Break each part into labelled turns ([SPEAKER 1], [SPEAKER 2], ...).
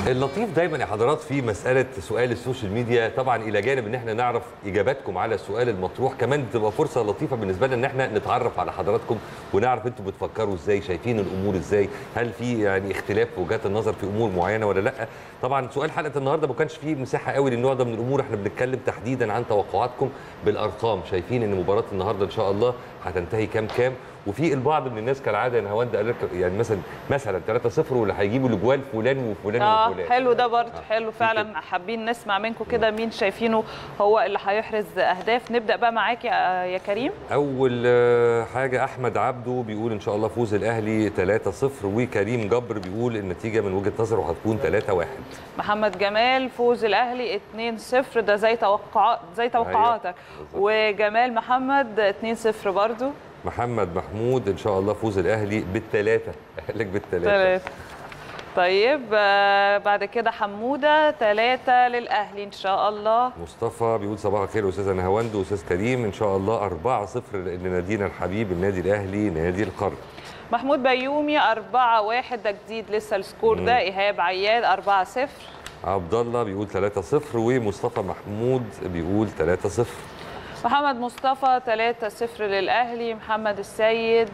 [SPEAKER 1] اللطيف دايما يا حضرات في مساله سؤال السوشيال ميديا طبعا الى جانب ان احنا نعرف اجاباتكم على السؤال المطروح كمان بتبقى فرصه لطيفه بالنسبه لنا ان احنا نتعرف على حضراتكم ونعرف انتم بتفكروا ازاي شايفين الامور ازاي هل في يعني اختلاف في وجهات النظر في امور معينه ولا لا طبعا سؤال حلقه النهارده ما كانش فيه مساحه قوي للنوع ده من الامور احنا بنتكلم تحديدا عن توقعاتكم بالارقام شايفين ان مباراه النهارده ان شاء الله هتنتهي كام كام وفي البعض من الناس كالعاده ان هوند قال لك يعني مثلا مثلا 3-0 واللي هيجيبوا الاجوال فلان وفلان
[SPEAKER 2] اه
[SPEAKER 1] وفلان
[SPEAKER 2] حلو ده برضه
[SPEAKER 1] آه،
[SPEAKER 2] حلو
[SPEAKER 1] في
[SPEAKER 2] فعلا حابين نسمع منكم كده مين شايفينه هو اللي هيحرز اهداف نبدا بقى معاك يا يا كريم
[SPEAKER 1] اول آه، حاجه احمد عبده بيقول ان شاء الله فوز الاهلي 3-0 وكريم جبر بيقول النتيجه من وجهه نظره هتكون 3-1
[SPEAKER 2] محمد جمال فوز الاهلي 2-0 ده زي توقعات زي توقعاتك
[SPEAKER 1] بالظبط.
[SPEAKER 2] وجمال محمد 2-0 برضه
[SPEAKER 1] محمد محمود ان شاء الله فوز الاهلي بالثلاثه قال لك بالثلاثه
[SPEAKER 2] ثلاثة طيب آه، بعد كده حمودة ثلاثة للأهلي إن شاء الله
[SPEAKER 1] مصطفى بيقول صباح الخير استاذ نهاوند واستاذ كريم ان شاء الله 4-0 لنادينا الحبيب النادي الاهلي نادي القرن
[SPEAKER 2] محمود بيومي 4-1 ده جديد لسه السكور ده إيهاب عياد 4-0
[SPEAKER 1] عبد الله بيقول 3-0 ومصطفى محمود بيقول 3-0
[SPEAKER 2] محمد مصطفى 3-0 للأهلي محمد السيد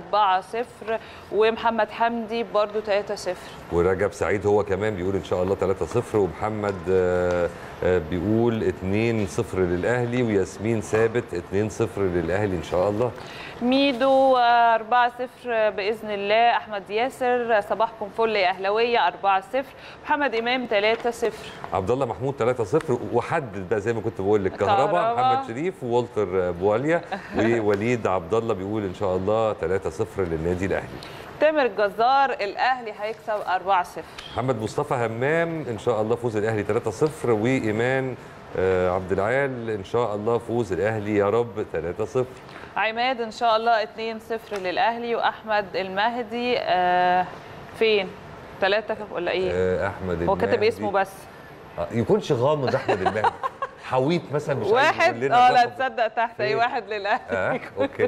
[SPEAKER 2] 4-0 ومحمد حمدي برضو 3-0
[SPEAKER 1] ورجب سعيد هو كمان بيقول ان شاء الله 3-0 ومحمد آه، آه، بيقول 2-0 للاهلي وياسمين ثابت 2-0 للاهلي ان شاء الله
[SPEAKER 2] ميدو آه، 4-0 بإذن الله أحمد ياسر صباحكم فل يا أهلاوية 4-0 محمد إمام 3-0
[SPEAKER 1] عبد الله محمود 3-0 وحدد بقى زي ما كنت بقول لك كهربا
[SPEAKER 2] كهربا.
[SPEAKER 1] محمد شريف وولتر بواليا ووليد عبد الله بيقول ان شاء الله 3-0 للنادي الاهلي
[SPEAKER 2] تامر الجزار الأهلي هيكسب 4-0
[SPEAKER 1] محمد مصطفى همام ان شاء الله فوز الاهلي 3-0 وايمان آه، عبد العال ان شاء الله فوز الاهلي يا رب 3-0
[SPEAKER 2] عماد ان شاء الله 2-0 للاهلي واحمد المهدي آه فين ثلاثة ولا ايه
[SPEAKER 1] آه، احمد
[SPEAKER 2] هو كاتب
[SPEAKER 1] المهدي.
[SPEAKER 2] اسمه بس
[SPEAKER 1] آه، يكونش غامض احمد المهدي حويط مثلا مش عايز
[SPEAKER 2] واحد
[SPEAKER 1] يقول لنا
[SPEAKER 2] اه لا
[SPEAKER 1] الرقم.
[SPEAKER 2] تصدق تحت اي
[SPEAKER 1] فين؟
[SPEAKER 2] واحد للاهلي
[SPEAKER 1] اه اوكي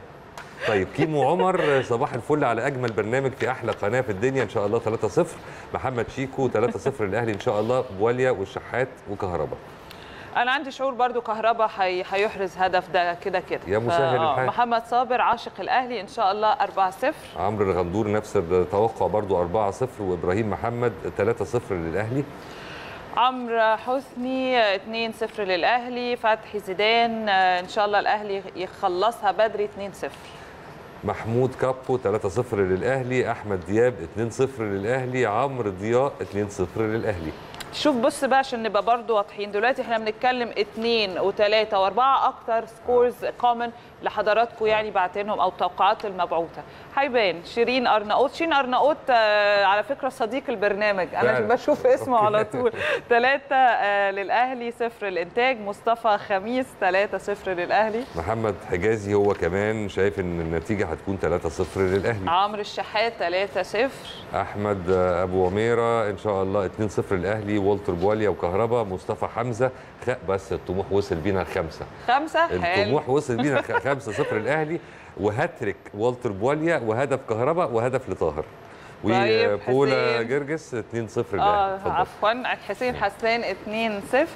[SPEAKER 1] طيب كيمو عمر صباح الفل على اجمل برنامج في احلى قناه في الدنيا ان شاء الله 3-0 محمد شيكو 3-0 للاهلي ان شاء الله بواليا والشحات وكهربا
[SPEAKER 2] انا عندي شعور برضو كهربا هي... هيحرز هدف ده كده كده
[SPEAKER 1] يا مسهل
[SPEAKER 2] فا- آه،
[SPEAKER 1] الحال.
[SPEAKER 2] محمد صابر عاشق الاهلي ان شاء الله 4-0
[SPEAKER 1] عمرو الغندور نفس التوقع برضو 4-0 وابراهيم محمد 3-0 للاهلي
[SPEAKER 2] عمرو حسني 2-0 للاهلي فتحي زيدان آه، ان شاء الله الاهلي يخلصها بدري 2-0
[SPEAKER 1] محمود كابو 3-0 للاهلي احمد دياب 2-0 للاهلي عمرو ضياء 2-0 للاهلي
[SPEAKER 2] شوف بص بقى عشان نبقى برضو واضحين دلوقتي احنا بنتكلم اثنين وثلاثة واربعة اكتر سكورز كومن لحضراتكم يعني بعتينهم او التوقعات المبعوثة هيبان شيرين ارناؤوط شيرين ارناؤوط آه، على فكرة صديق البرنامج انا
[SPEAKER 1] فعلا.
[SPEAKER 2] بشوف اسمه على
[SPEAKER 1] أوكي.
[SPEAKER 2] طول ثلاثة آه، للاهلي صفر الانتاج مصطفى خميس ثلاثة صفر للاهلي
[SPEAKER 1] محمد حجازي هو كمان شايف ان النتيجه هتكون 3-0 للاهلي
[SPEAKER 2] عمرو الشحات ثلاثة صفر
[SPEAKER 1] احمد ابو عميره ان شاء الله 2-0 للاهلي والتر بواليا وكهربا مصطفى حمزه خ... بس الطموح وصل بينا الخمسه
[SPEAKER 2] خمسة حلو
[SPEAKER 1] الطموح وصل بينا 5-0 الاهلي وهاتريك والتر بواليا وهدف كهربا وهدف لطاهر
[SPEAKER 2] طيب،
[SPEAKER 1] وبولا
[SPEAKER 2] حسين.
[SPEAKER 1] جرجس 2-0 للاهلي
[SPEAKER 2] اه
[SPEAKER 1] اتفضل.
[SPEAKER 2] عفوا حسين حسان 2 0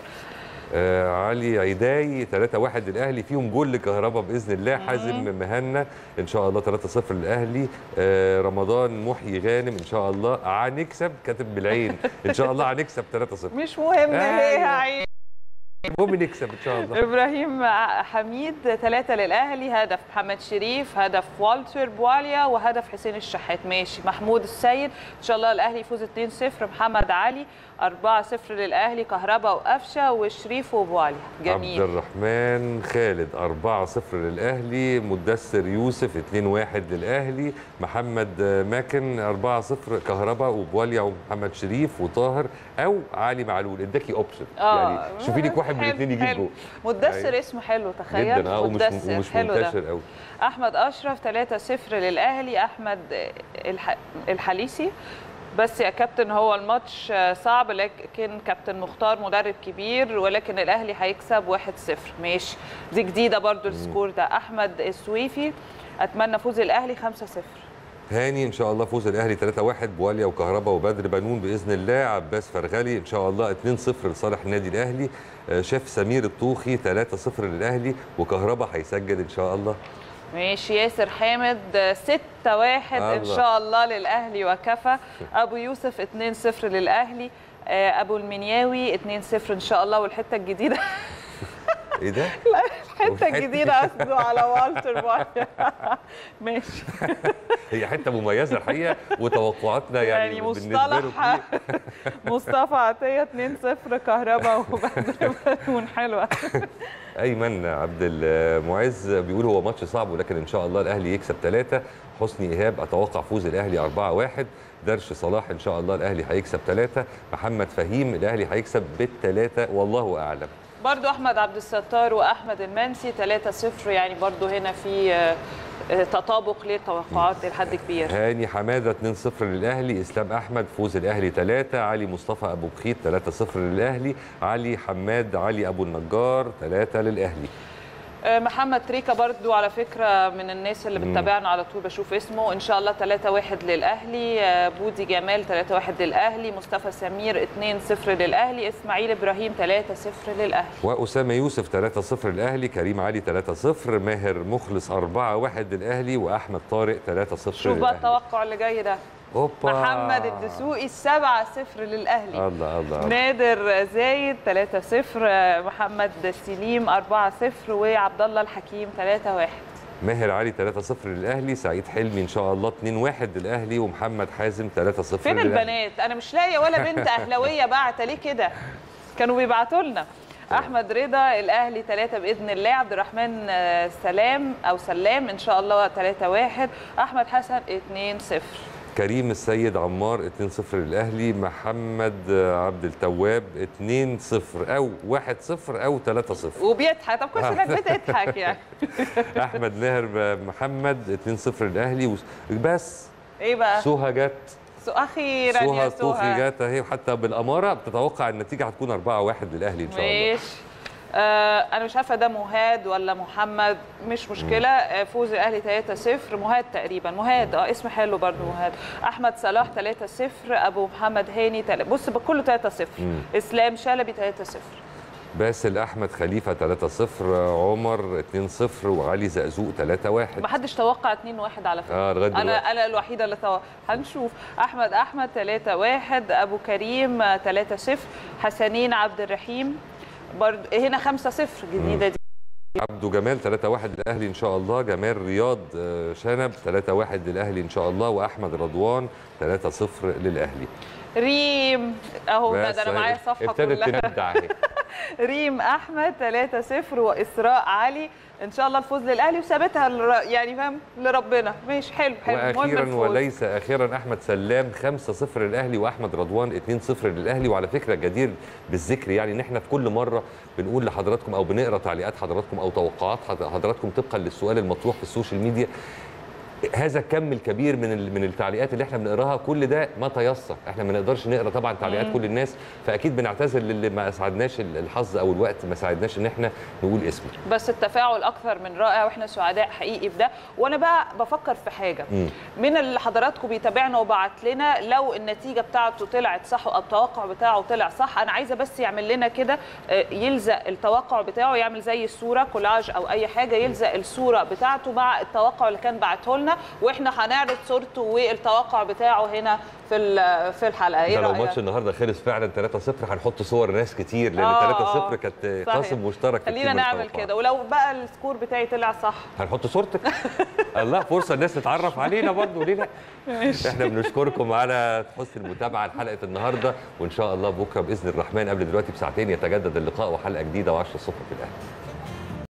[SPEAKER 1] آه علي عيداي 3-1 للاهلي فيهم جول لكهربا باذن الله حازم مهنا ان شاء الله 3-0 للاهلي آه رمضان محيي غانم ان شاء الله هنكسب كاتب بالعين ان شاء الله هنكسب 3-0
[SPEAKER 2] مش مهم هي
[SPEAKER 1] أيوة.
[SPEAKER 2] عين
[SPEAKER 1] المهم نكسب ان شاء الله
[SPEAKER 2] ابراهيم حميد ثلاثة للاهلي هدف محمد شريف هدف والتر بواليا وهدف حسين الشحات ماشي محمود السيد ان شاء الله الاهلي يفوز 2-0 محمد علي 4-0 للاهلي كهربا وقفشه وشريف وبواليا
[SPEAKER 1] عبد
[SPEAKER 2] جميل
[SPEAKER 1] الرحمن خالد 4-0 للاهلي مدثر يوسف 2-1 للاهلي محمد ماكن 4-0 كهربا وبواليا ومحمد شريف وطاهر او علي معلول اداكي اوبشن يعني شوفي لك واحد من
[SPEAKER 2] حلو-
[SPEAKER 1] الاثنين يجيب
[SPEAKER 2] حلو.
[SPEAKER 1] جول
[SPEAKER 2] مدثر
[SPEAKER 1] أيوة.
[SPEAKER 2] اسمه حلو تخيل
[SPEAKER 1] جدا اه ومش
[SPEAKER 2] مدثر
[SPEAKER 1] ومش
[SPEAKER 2] حلو ده
[SPEAKER 1] منتشر قوي
[SPEAKER 2] احمد اشرف 3-0 للاهلي احمد الح... الحليسي بس يا كابتن هو الماتش صعب لكن كابتن مختار مدرب كبير ولكن الاهلي هيكسب 1-0 ماشي دي جديده برضو السكور ده احمد السويفي اتمنى فوز الاهلي 5-0
[SPEAKER 1] هاني ان شاء الله فوز الاهلي 3-1 بواليا وكهربا وبدر بنون باذن الله عباس فرغلي ان شاء الله 2-0 لصالح النادي الاهلي آه، شاف سمير الطوخي 3-0 للاهلي وكهربا هيسجل ان شاء الله
[SPEAKER 2] ماشي ياسر حامد 6 1 ان
[SPEAKER 1] الله.
[SPEAKER 2] شاء الله للاهلي وكفى ابو يوسف 2 0 للاهلي آه، ابو المنياوي 2 0 ان شاء الله والحته الجديده
[SPEAKER 1] ايه ده؟
[SPEAKER 2] الحته
[SPEAKER 1] والحتة
[SPEAKER 2] الجديده قصده على والتر بواليا ماشي
[SPEAKER 1] هي حته مميزه الحقيقه وتوقعاتنا يعني,
[SPEAKER 2] يعني
[SPEAKER 1] بالنسبه له
[SPEAKER 2] مصطلح
[SPEAKER 1] كتير.
[SPEAKER 2] مصطفى عطيه 2 0 كهربا وبدر بنون حلوه
[SPEAKER 1] ايمن عبد المعز بيقول هو ماتش صعب ولكن ان شاء الله الاهلي يكسب ثلاثه حسني ايهاب اتوقع فوز الاهلي 4-1 درش صلاح ان شاء الله الاهلي هيكسب ثلاثه محمد فهيم الاهلي هيكسب بالثلاثه والله اعلم
[SPEAKER 2] برضو احمد عبد الستار واحمد المنسي 3 0 يعني برضو هنا في آه، آه، تطابق للتوقعات لحد كبير
[SPEAKER 1] هاني حماده 2-0 للاهلي اسلام احمد فوز الاهلي 3 علي مصطفى ابو بخيت 3-0 للاهلي علي حماد علي ابو النجار 3 للاهلي
[SPEAKER 2] آه، محمد تريكا برضو على فكرة من الناس اللي
[SPEAKER 1] مم.
[SPEAKER 2] بتتابعنا على طول بشوف اسمه إن شاء الله 3-1 للأهلي آه، بودي جمال 3-1 للأهلي مصطفى سمير 2-0 للأهلي إسماعيل إبراهيم 3-0 للأهلي
[SPEAKER 1] واسامه يوسف 3-0 للاهلي كريم علي 3-0 ماهر مخلص 4-1 للاهلي واحمد طارق 3-0
[SPEAKER 2] شوف بقى
[SPEAKER 1] للاهلي
[SPEAKER 2] التوقع اللي جاي ده
[SPEAKER 1] اوبا
[SPEAKER 2] محمد الدسوقي 7-0 للأهلي
[SPEAKER 1] الله الله الله.
[SPEAKER 2] نادر زايد 3-0 آه، محمد سليم 4-0 وعبد الله الحكيم 3-1
[SPEAKER 1] ماهر علي 3-0 للاهلي سعيد حلمي ان شاء الله 2-1 للاهلي ومحمد حازم 3-0
[SPEAKER 2] فين
[SPEAKER 1] للأهلي.
[SPEAKER 2] البنات انا مش لاقيه ولا بنت اهلاويه بعت ليه كده كانوا بيبعتوا لنا احمد رضا الاهلي 3 باذن الله عبد الرحمن آه، سلام او سلام ان شاء الله 3 1 احمد حسن 2 0
[SPEAKER 1] كريم السيد عمار 2-0 للاهلي محمد عبد التواب 2-0 او 1-0 او 3-0
[SPEAKER 2] وبيضحك طب كويس انك بتضحك يعني
[SPEAKER 1] احمد ماهر محمد 2-0 للاهلي وس- بس
[SPEAKER 2] ايه بقى
[SPEAKER 1] سوها جت
[SPEAKER 2] سو اخيرا يا
[SPEAKER 1] سوها الطوخي
[SPEAKER 2] سوها
[SPEAKER 1] جت اهي وحتى بالاماره بتتوقع النتيجه هتكون 4-1 للاهلي ان شاء الله
[SPEAKER 2] ماشي آه انا مش عارفه ده مهاد ولا محمد مش مشكله آه فوز الاهلي 3 0 مهاد تقريبا مهاد اه اسم حلو برضو مهاد احمد صلاح 3 0 ابو محمد هاني تل... بص كله 3 0
[SPEAKER 1] مم.
[SPEAKER 2] اسلام شلبي 3 0
[SPEAKER 1] باسل احمد خليفه 3-0 عمر 2-0 وعلي زقزوق 3-1
[SPEAKER 2] ما حدش توقع 2 1 على فكره
[SPEAKER 1] اه لغايه دلوقتي
[SPEAKER 2] انا انا الوحيده اللي توقع هنشوف احمد احمد 3 1 ابو كريم 3 0 حسنين عبد الرحيم برضو هنا 5 0 جديده دي
[SPEAKER 1] عبدو جمال 3-1 للاهلي ان شاء الله جمال رياض آه، شنب 3-1 للاهلي ان شاء الله واحمد رضوان 3-0 للاهلي
[SPEAKER 2] ريم اهو ده
[SPEAKER 1] بس
[SPEAKER 2] ده انا
[SPEAKER 1] أهي
[SPEAKER 2] معايا الصفحه
[SPEAKER 1] ابتدت
[SPEAKER 2] كلها
[SPEAKER 1] تندع اهي
[SPEAKER 2] ريم احمد 3 0 واسراء علي ان شاء الله الفوز للاهلي وثابتها لر- يعني فاهم لربنا ماشي حلو حلو المهم
[SPEAKER 1] واخيرا
[SPEAKER 2] الفوز.
[SPEAKER 1] وليس اخيرا احمد سلام 5-0 للاهلي واحمد رضوان 2-0 للاهلي وعلى فكره جدير بالذكر يعني ان احنا في كل مره بنقول لحضراتكم او بنقرا تعليقات حضراتكم او توقعات حض- حضراتكم طبقا للسؤال المطروح في السوشيال ميديا هذا الكم الكبير من ال- من التعليقات اللي احنا بنقراها كل ده ما تيسر احنا ما نقدرش نقرا طبعا تعليقات
[SPEAKER 2] مم.
[SPEAKER 1] كل الناس فاكيد بنعتذر للي ما اسعدناش ال- الحظ او الوقت ما ساعدناش ان احنا نقول اسمه
[SPEAKER 2] بس التفاعل اكثر من رائع واحنا سعداء حقيقي بده وانا بقى بفكر في حاجه
[SPEAKER 1] مم.
[SPEAKER 2] من اللي حضراتكم بيتابعنا وبعت لنا لو النتيجه بتاعته طلعت صح او التوقع بتاعه طلع صح انا عايزه بس يعمل لنا كده آه، يلزق التوقع بتاعه يعمل زي الصوره كولاج او اي حاجه يلزق الصوره بتاعته مع التوقع اللي كان بعته لنا واحنا هنعرض صورته والتوقع بتاعه هنا في ال- في الحلقه ايه
[SPEAKER 1] ده لو
[SPEAKER 2] رايك
[SPEAKER 1] ماتش النهارده خلص فعلا 3-0 هنحط صور ناس كتير لان
[SPEAKER 2] آه،
[SPEAKER 1] 3-0 كانت
[SPEAKER 2] صحيح.
[SPEAKER 1] قاسم مشترك في
[SPEAKER 2] خلينا
[SPEAKER 1] كتير من
[SPEAKER 2] نعمل
[SPEAKER 1] التوقعات.
[SPEAKER 2] كده ولو بقى السكور بتاعي طلع صح
[SPEAKER 1] هنحط صورتك الله فرصه الناس تتعرف علينا برضه ليه لا احنا بنشكركم على حسن المتابعه لحلقه النهارده وان شاء الله بكره باذن الرحمن قبل دلوقتي بساعتين يتجدد اللقاء وحلقه جديده و10 الصبح في الاهلي